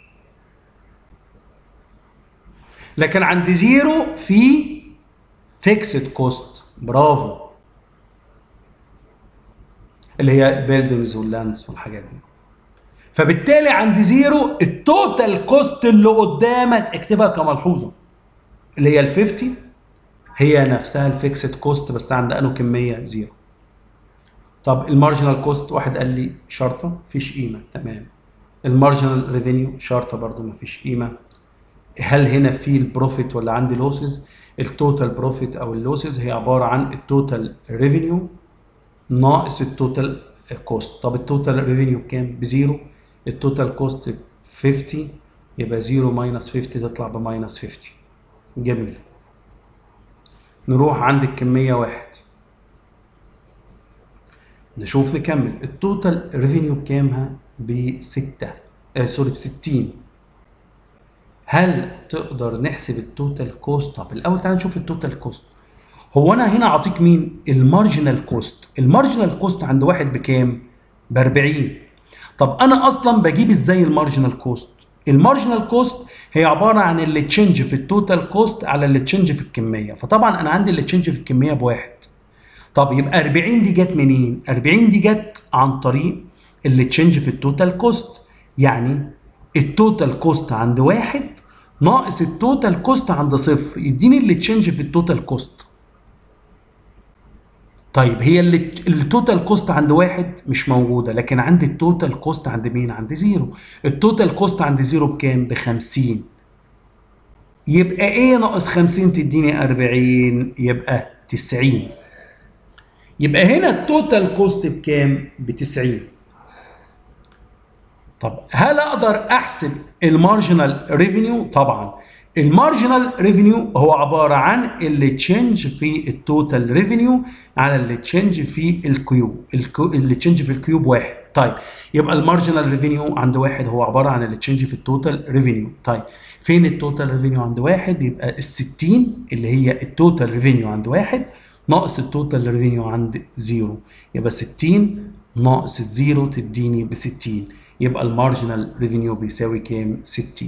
لكن عند زيرو في فيكسد كوست برافو اللي هي بيلدينجز واللاندز والحاجات دي فبالتالي عند زيرو التوتال كوست اللي قدامك اكتبها كملحوظه اللي هي ال 50 هي نفسها الفيكسد كوست بس عند انه كميه زيرو طب المارجنال كوست واحد قال لي شرطه مفيش قيمه تمام المارجنال ريفينيو شرطه برضو مفيش قيمه هل هنا في البروفيت ولا عندي لوسز التوتال بروفيت او اللوسز هي عباره عن التوتال ريفينيو ناقص التوتال كوست طب التوتال ريفينيو بكام بزيرو التوتال كوست ب 50 يبقى 0 ماينس 50 تطلع بماينس 50 جميل نروح عند الكمية واحد نشوف نكمل التوتال ريفينيو بكامها بستة آه سوري بستين هل تقدر نحسب التوتال كوست طب الاول تعالى نشوف التوتال كوست هو انا هنا اعطيك مين المارجنال كوست المارجنال كوست عند واحد بكام ب 40 طب انا اصلا بجيب ازاي المارجنال كوست المارجنال كوست هي عباره عن اللي تشنج في التوتال كوست على اللي تشنج في الكميه فطبعا انا عندي اللي تشنج في الكميه بواحد طب يبقى 40 دي جت منين 40 دي جت عن طريق اللي تشنج في التوتال كوست يعني التوتال كوست عند واحد ناقص التوتال كوست عند صفر يديني اللي تشنج في التوتال كوست طيب هي اللي التوتال كوست عند واحد مش موجوده لكن عندي التوتال كوست عند مين عند زيرو التوتال كوست عند زيرو بكام ب 50 يبقى ايه ناقص 50 تديني 40 يبقى 90 يبقى هنا التوتال كوست بكام ب 90 طب هل اقدر احسب المارجنال ريفينيو طبعا المارجنال ريفينيو هو عباره عن اللي تشينج في التوتال ريفينيو على اللي تشينج في الكيوب اللي تشينج في الكيوب واحد طيب يبقى المارجنال ريفينيو عند واحد هو عباره عن اللي تشينج في التوتال ريفينيو طيب فين التوتال ريفينيو عند واحد يبقى ال 60 اللي هي التوتال ريفينيو عند واحد ناقص التوتال ريفينيو عند زيرو يبقى 60 ناقص الزيرو تديني ب 60 يبقى المارجنال ريفينيو بيساوي كام 60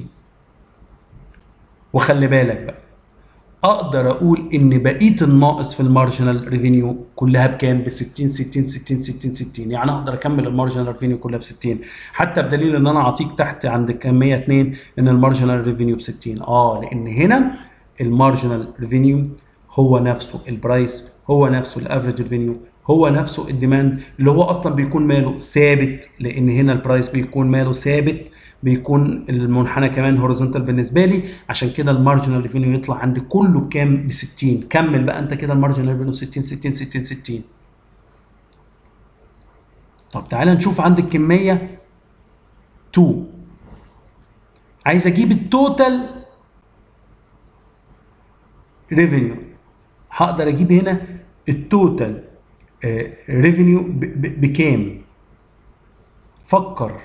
وخلي بالك بقى اقدر اقول ان بقيه الناقص في المارجنال ريفينيو كلها بكام ب 60 60 60 60 60 يعني اقدر اكمل المارجنال ريفينيو كلها ب 60 حتى بدليل ان انا اعطيك تحت عند الكميه 2 ان المارجنال ريفينيو ب 60 اه لان هنا المارجنال ريفينيو هو نفسه البرايس هو نفسه الافريج ريفينيو هو نفسه الديماند اللي هو اصلا بيكون ماله ثابت لان هنا البرايس بيكون ماله ثابت بيكون المنحنى كمان هوريزونتال بالنسبه لي عشان كده المارجنال ريفينيو يطلع عندي كله بكام ب 60 كمل بقى انت كده المارجنال ريفينيو 60 60 60 60 طب تعالى نشوف عندك كميه 2 عايز اجيب التوتال ريفينيو هقدر اجيب هنا التوتال ريفينيو بكام فكر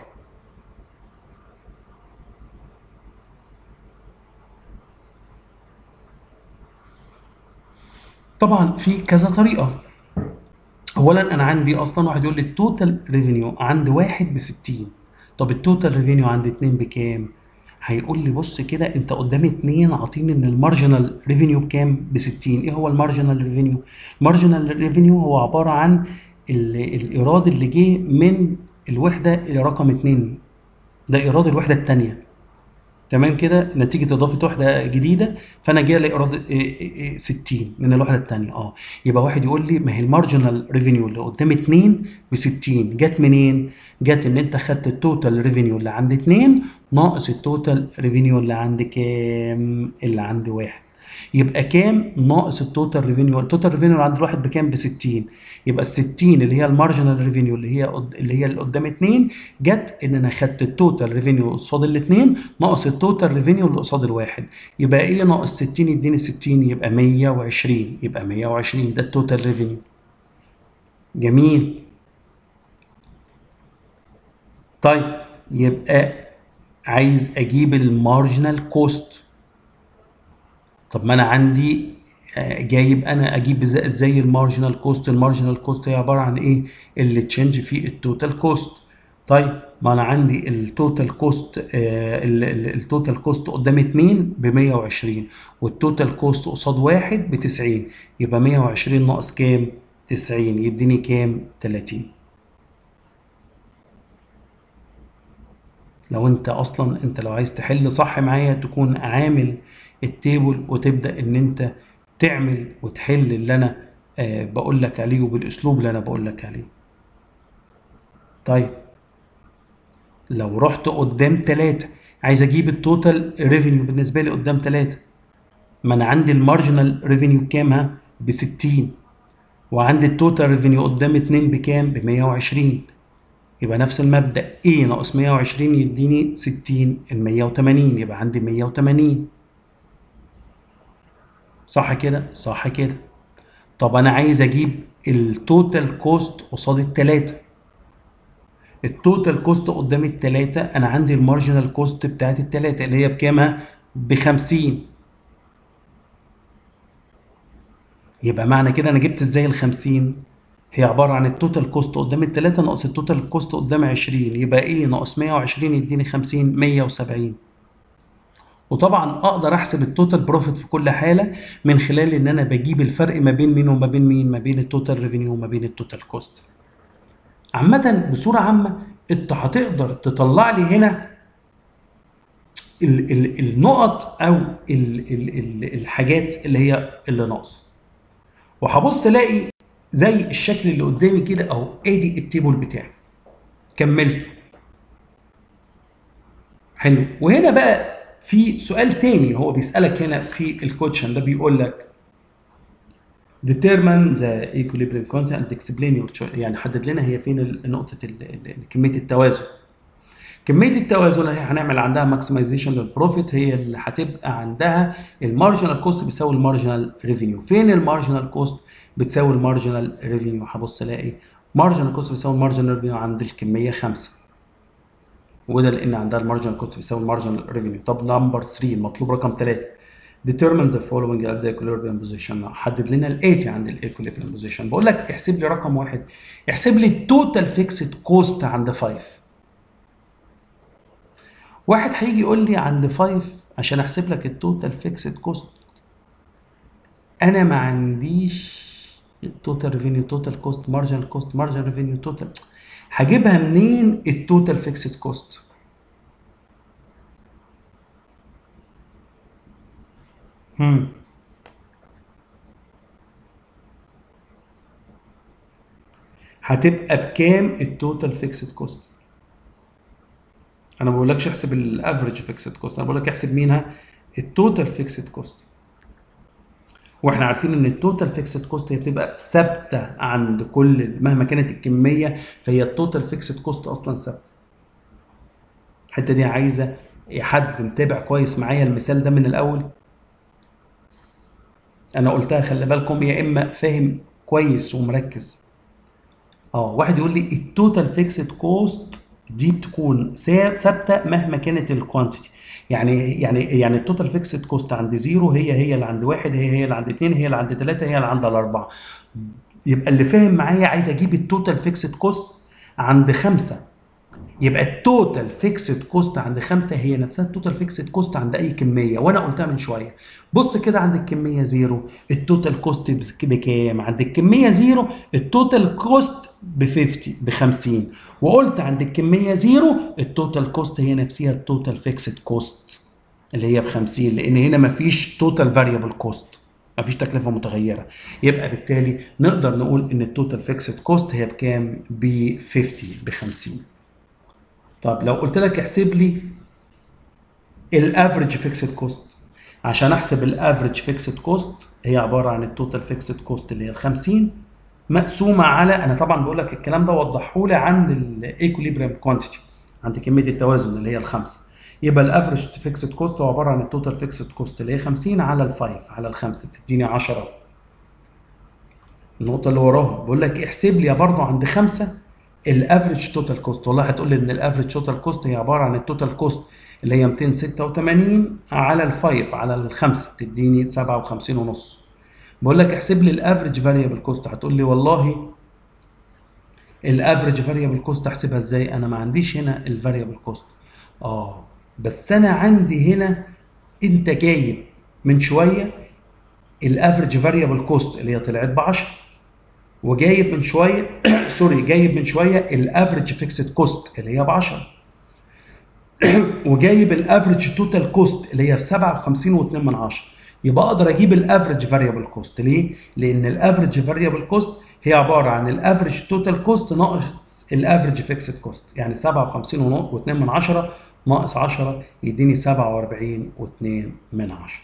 طبعا في كذا طريقه اولا انا عندي اصلا واحد يقول لي التوتال ريفينيو عند واحد ب 60 طب التوتال ريفينيو عند اتنين بكام هيقول لي بص كده انت قدام اتنين عاطيني ان المارجنال ريفينيو بكام ب 60 ايه هو المارجنال ريفينيو المارجنال ريفينيو هو عباره عن الايراد اللي جه من الوحده رقم اتنين ده ايراد الوحده الثانيه تمام كده نتيجه اضافه وحده جديده فانا جالي ايراد 60 من الوحده الثانيه اه يبقى واحد يقول لي ما هي المارجنال ريفينيو اللي قدام 2 ب 60 جت منين؟ جت ان انت خدت التوتال ريفينيو اللي عند 2 ناقص التوتال ريفينيو اللي عند كام؟ اللي عند واحد يبقى كام ناقص التوتال ريفينيو التوتال ريفينيو اللي عند الواحد بكام ب 60 يبقى ال 60 اللي هي المارجنال ريفينيو اللي هي اللي هي اللي قدام 2 جت ان انا خدت التوتال ريفينيو قصاد الاثنين ناقص التوتال ريفينيو اللي قصاد الواحد يبقى ايه ناقص 60 يديني 60 يبقى 120 يبقى 120 ده التوتال ريفينيو جميل طيب يبقى عايز اجيب المارجنال كوست طب ما انا عندي جايب انا اجيب ازاي المارجنال كوست المارجنال كوست هي عباره عن ايه اللي تشينج في التوتال كوست طيب ما انا عندي التوتال كوست التوتال كوست قدام 2 ب 120 والتوتال كوست قصاد واحد ب 90 يبقى 120 ناقص كام 90 يديني كام 30 لو انت اصلا انت لو عايز تحل صح معايا تكون عامل التيبل وتبدا ان انت تعمل وتحل اللي انا آه بقول لك عليه وبالاسلوب اللي انا بقول لك عليه طيب لو رحت قدام ثلاثة عايز اجيب التوتال ريفينيو بالنسبه لي قدام ثلاثة ما انا عندي المارجنال ريفينيو بكام ها ب 60 وعندي التوتال ريفينيو قدام 2 بكام ب 120 يبقى نفس المبدا A ناقص 120 يديني 60 ال 180 يبقى عندي 180 صح كده صح كده طب انا عايز اجيب التوتال كوست قصاد التلاتة التوتال كوست قدام التلاتة انا عندي المارجنال كوست بتاعت التلاتة اللي هي بكام ب 50 يبقى معنى كده انا جبت ازاي ال 50 هي عباره عن التوتال كوست قدام التلاتة ناقص التوتال كوست قدام 20 يبقى ايه ناقص 120 يديني 50 170 وطبعا اقدر احسب التوتال بروفيت في كل حاله من خلال ان انا بجيب الفرق ما بين مين وما بين مين ما بين التوتال ريفينيو وما بين التوتال كوست عامه بصوره عامه انت هتقدر تطلع لي هنا ال ال النقط او ال ال ال الحاجات اللي هي اللي ناقصه وهبص الاقي زي الشكل اللي قدامي كده اهو ادي التيبل بتاعي كملته حلو وهنا بقى في سؤال تاني هو بيسألك هنا في الكوتشن ده بيقول لك determine the equilibrium content and explain your choice يعني حدد لنا هي فين نقطة كمية التوازن كمية التوازن اللي هي هنعمل عندها ماكسمايزيشن للبروفيت هي اللي هتبقى عندها المارجنال كوست بيساوي المارجنال ريفينيو فين المارجنال كوست بتساوي المارجنال ريفينيو هبص الاقي مارجنال كوست بيساوي المارجنال ريفينيو عند الكمية 5 وده لان عندها المارجنال كوست بيساوي المارجنال ريفينيو طب نمبر 3 المطلوب رقم 3 determine the following at the equilibrium position حدد لنا الاتي عند الايكوليبريم بوزيشن بقول لك احسب لي رقم واحد احسب لي التوتال فيكسد كوست عند 5 واحد هيجي يقول لي عند 5 عشان احسب لك التوتال فيكسد كوست انا ما عنديش توتال ريفينيو توتال كوست مارجنال كوست مارجنال ريفينيو توتال هجيبها منين التوتال فيكسد كوست هم هتبقى بكام التوتال فيكسد كوست انا ما بقولكش احسب الافريج فيكسد كوست انا بقول لك احسب مينها التوتال فيكسد كوست واحنا عارفين ان التوتال فيكسد كوست هي بتبقى ثابته عند كل مهما كانت الكميه فهي التوتال فيكسد كوست اصلا ثابته الحته دي عايزه حد متابع كويس معايا المثال ده من الاول انا قلتها خلي بالكم يا اما فاهم كويس ومركز اه واحد يقول لي التوتال فيكسد كوست دي بتكون ثابته مهما كانت الكوانتيتي يعني يعني يعني التوتال فيكسد كوست عند زيرو هي هي اللي عند واحد هي هي اللي عند اثنين هي اللي عند ثلاثه هي اللي عند الاربعه يبقى اللي فاهم معايا عايز اجيب التوتال فيكسد كوست عند خمسه يبقى التوتال فيكسد كوست عند خمسة هي نفسها التوتال فيكسد كوست عند أي كمية وأنا قلتها من شوية بص كده عند الكمية زيرو التوتال كوست بكام؟ عند الكمية زيرو التوتال كوست ب 50 ب 50 وقلت عند الكمية زيرو التوتال كوست هي نفسها التوتال فيكسد كوست اللي هي ب 50 لأن هنا مفيش توتال فاريبل كوست مفيش تكلفة متغيرة يبقى بالتالي نقدر نقول إن التوتال فيكسد كوست هي بكام؟ ب 50 ب 50 طب لو قلت لك احسب لي الافريج فيكسد كوست عشان احسب الافريج فيكسد كوست هي عباره عن التوتال فيكسد كوست اللي هي ال 50 مقسومه على انا طبعا بقول لك الكلام ده وضحه لي عند الايكوليبريم كوانتيتي عند كميه التوازن اللي هي الخمسه يبقى الافريج فيكسد كوست هو عباره عن التوتال فيكسد كوست اللي هي 50 على ال 5 على الخمسه بتديني 10 النقطه اللي وراها بقول لك احسب لي برضه عند خمسه الافريج توتال كوست والله هتقول لي ان الافريج توتال كوست هي عباره عن التوتال كوست اللي هي 286 على الفايف على الخمسه تديني 57 ونص بقول لك احسب لي الافريج فاريبل كوست هتقول لي والله الافريج فاريبل كوست احسبها ازاي انا ما عنديش هنا الفاريبل كوست اه بس انا عندي هنا انت جايب من شويه الافريج فاريبل كوست اللي هي طلعت ب 10 وجايب من شويه سوري جايب من شويه الافريج فيكسد كوست اللي هي ب 10 وجايب الافريج توتال كوست اللي هي ب 57.2 من 10 يبقى اقدر اجيب الافريج فاريبل كوست ليه؟ لان الافريج فاريبل كوست هي عباره عن الافريج توتال كوست ناقص الافريج فيكسد كوست يعني 57.2 من 10 ناقص 10 يديني 47.2 من 10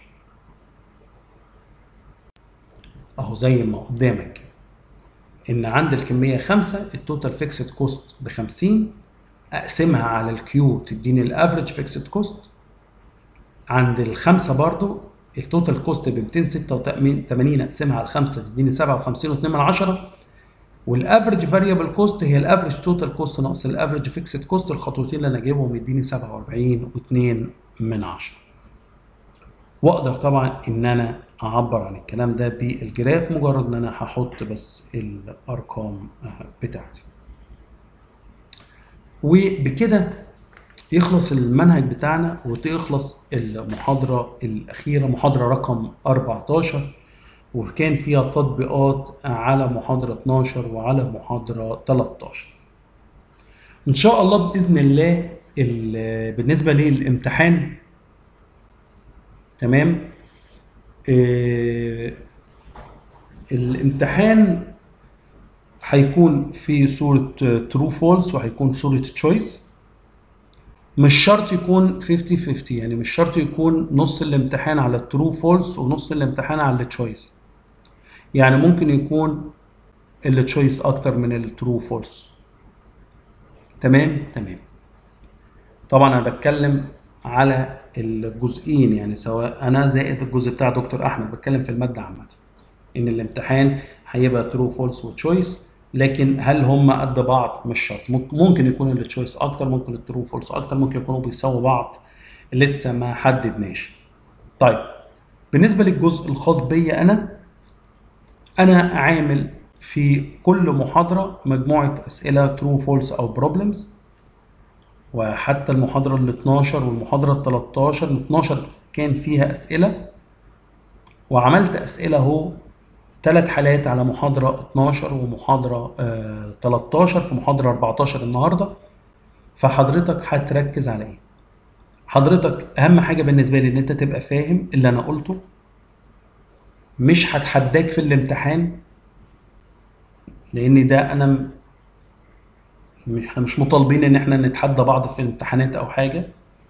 اهو زي ما قدامك ان عند الكميه 5 التوتال فيكسد كوست ب 50 اقسمها على الكيو تديني الافريج فيكسد كوست عند الخمسه برضو التوتال كوست ب 286 اقسمها على 5 تديني 57.2 من 10 والافرج فاريبل كوست هي الافرج توتال كوست ناقص الافرج فيكسد كوست الخطوتين اللي انا جايبهم يديني 47.2 من 10 واقدر طبعا ان انا اعبر عن الكلام ده بالجراف مجرد ان انا هحط بس الارقام بتاعتي وبكده يخلص المنهج بتاعنا وتخلص المحاضرة الأخيرة محاضرة رقم 14 وكان فيها تطبيقات على محاضرة 12 وعلى محاضرة 13 إن شاء الله بإذن الله بالنسبة للامتحان تمام آه الامتحان هيكون في صورة true false وهيكون صورة choice مش شرط يكون 50 50 يعني مش شرط يكون نص الامتحان على الترو فولس ونص الامتحان على التشويس يعني ممكن يكون التشويس اكتر من الترو فولس تمام تمام طبعا انا بتكلم على الجزئين يعني سواء انا زائد الجزء بتاع دكتور احمد بتكلم في الماده عامه ان الامتحان هيبقى ترو فولس وتشويس لكن هل هم قد بعض مش شرط ممكن يكون التشويس اكتر ممكن الترو فولس اكتر ممكن يكونوا بيساووا بعض لسه ما حددناش طيب بالنسبه للجزء الخاص بيا انا انا عامل في كل محاضره مجموعه اسئله ترو فولس او بروبلمز وحتى المحاضره ال 12 والمحاضره ال 13 ال 12 كان فيها اسئله وعملت اسئله اهو ثلاث حالات على محاضرة 12 ومحاضرة آه 13 في محاضرة 14 النهاردة فحضرتك هتركز على ايه؟ حضرتك أهم حاجة بالنسبة لي إن أنت تبقى فاهم اللي أنا قلته مش هتحداك في الامتحان لأن ده أنا مش احنا مش مطالبين إن احنا نتحدى بعض في الامتحانات أو حاجة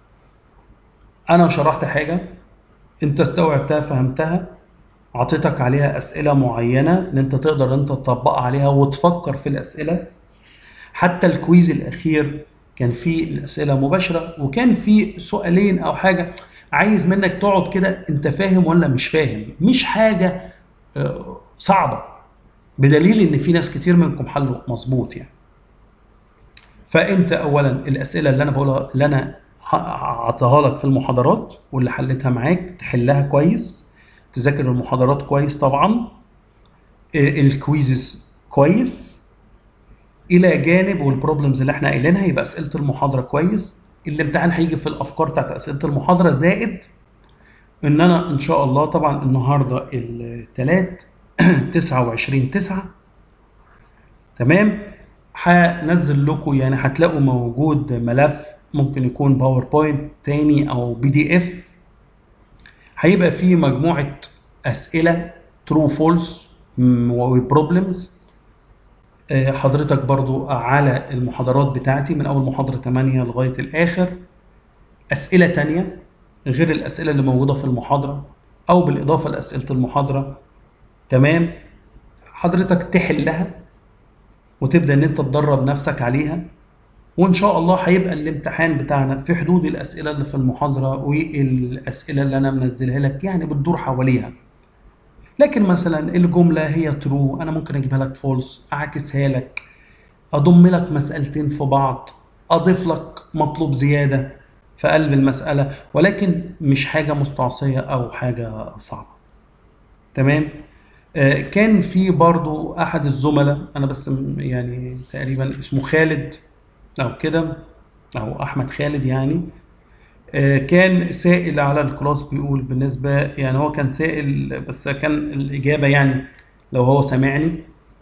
أنا شرحت حاجة أنت استوعبتها فهمتها عطيتك عليها اسئله معينه ان انت تقدر انت تطبق عليها وتفكر في الاسئله حتى الكويز الاخير كان فيه الاسئله مباشره وكان فيه سؤالين او حاجه عايز منك تقعد كده انت فاهم ولا مش فاهم مش حاجه صعبه بدليل ان في ناس كتير منكم حلوا مظبوط يعني فانت اولا الاسئله اللي انا بقولها اللي انا هعطيها لك في المحاضرات واللي حلتها معاك تحلها كويس تذاكر المحاضرات كويس طبعا الكويزز كويس الى جانب والبروبلمز اللي احنا قايلينها يبقى اسئله المحاضره كويس الامتحان هيجي في الافكار بتاعت اسئله المحاضره زائد ان انا ان شاء الله طبعا النهارده الثلاث 29 9 تمام هنزل لكم يعني هتلاقوا موجود ملف ممكن يكون باوربوينت تاني او بي دي اف هيبقى فيه مجموعة أسئلة true false وبروبلمز حضرتك برضو على المحاضرات بتاعتي من أول محاضرة 8 لغاية الآخر أسئلة تانية غير الأسئلة اللي موجودة في المحاضرة أو بالإضافة لأسئلة المحاضرة تمام حضرتك تحلها وتبدأ إن أنت تدرب نفسك عليها وان شاء الله هيبقى الامتحان بتاعنا في حدود الاسئله اللي في المحاضره والاسئله اللي انا منزلها لك يعني بتدور حواليها لكن مثلا الجمله هي ترو انا ممكن اجيبها لك فولس اعكسها لك اضم لك مسالتين في بعض اضيف لك مطلوب زياده في قلب المساله ولكن مش حاجه مستعصيه او حاجه صعبه تمام آه كان في برضو احد الزملاء انا بس يعني تقريبا اسمه خالد او كده او احمد خالد يعني كان سائل على الكلاس بيقول بالنسبة يعني هو كان سائل بس كان الإجابة يعني لو هو سامعني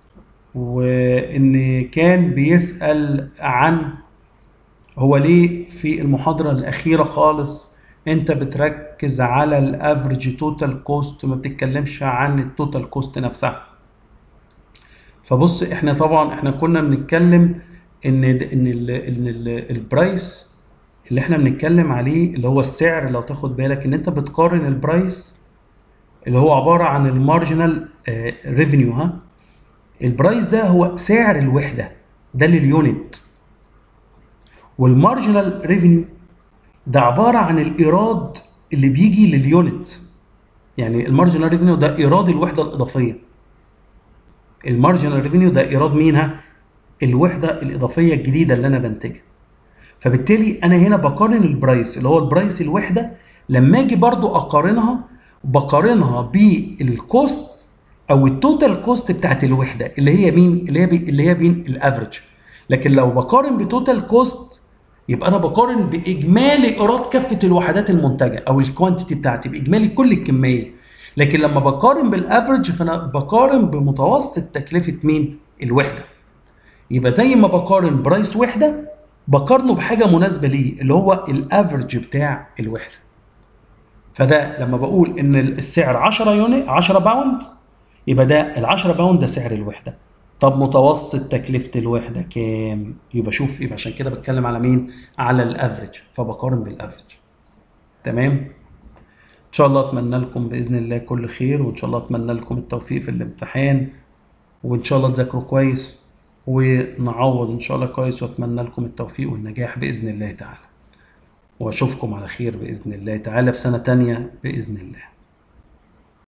وإن كان بيسأل عن هو ليه في المحاضرة الأخيرة خالص أنت بتركز على الافريج توتال كوست ما بتتكلمش عن التوتال كوست نفسها فبص احنا طبعا احنا كنا بنتكلم ان ان ال ان ال البرايس اللي احنا بنتكلم عليه اللي هو السعر لو تاخد بالك ان انت بتقارن البرايس اللي هو عباره عن المارجنال ريفينيو ها البرايس ده هو سعر الوحده ده لليونت والمارجنال ريفينيو ده عباره عن الايراد اللي بيجي لليونت يعني المارجنال ريفينيو ده ايراد الوحده الاضافيه المارجنال ريفينيو ده ايراد مينها الوحده الاضافيه الجديده اللي انا بنتجها فبالتالي انا هنا بقارن البرايس اللي هو البرايس الوحده لما اجي برضو اقارنها بقارنها بالكوست او التوتال كوست بتاعت الوحده اللي هي مين اللي هي بي اللي هي مين الافريج لكن لو بقارن بتوتال كوست يبقى انا بقارن باجمالي ايراد كافه الوحدات المنتجه او الكوانتيتي بتاعتي باجمالي كل الكميه لكن لما بقارن بالافريج فانا بقارن بمتوسط تكلفه مين الوحده يبقى زي ما بقارن برايس وحده بقارنه بحاجه مناسبه ليه اللي هو الافريج بتاع الوحده فده لما بقول ان السعر 10 يونت 10 باوند يبقى ده ال 10 باوند ده سعر الوحده طب متوسط تكلفه الوحده كام يبقى شوف يبقى عشان كده بتكلم على مين على الافريج فبقارن بالافريج تمام ان شاء الله اتمنى لكم باذن الله كل خير وان شاء الله اتمنى لكم التوفيق في الامتحان وان شاء الله تذاكروا كويس ونعوض ان شاء الله كويس واتمنى لكم التوفيق والنجاح باذن الله تعالى واشوفكم على خير باذن الله تعالى في سنه تانية باذن الله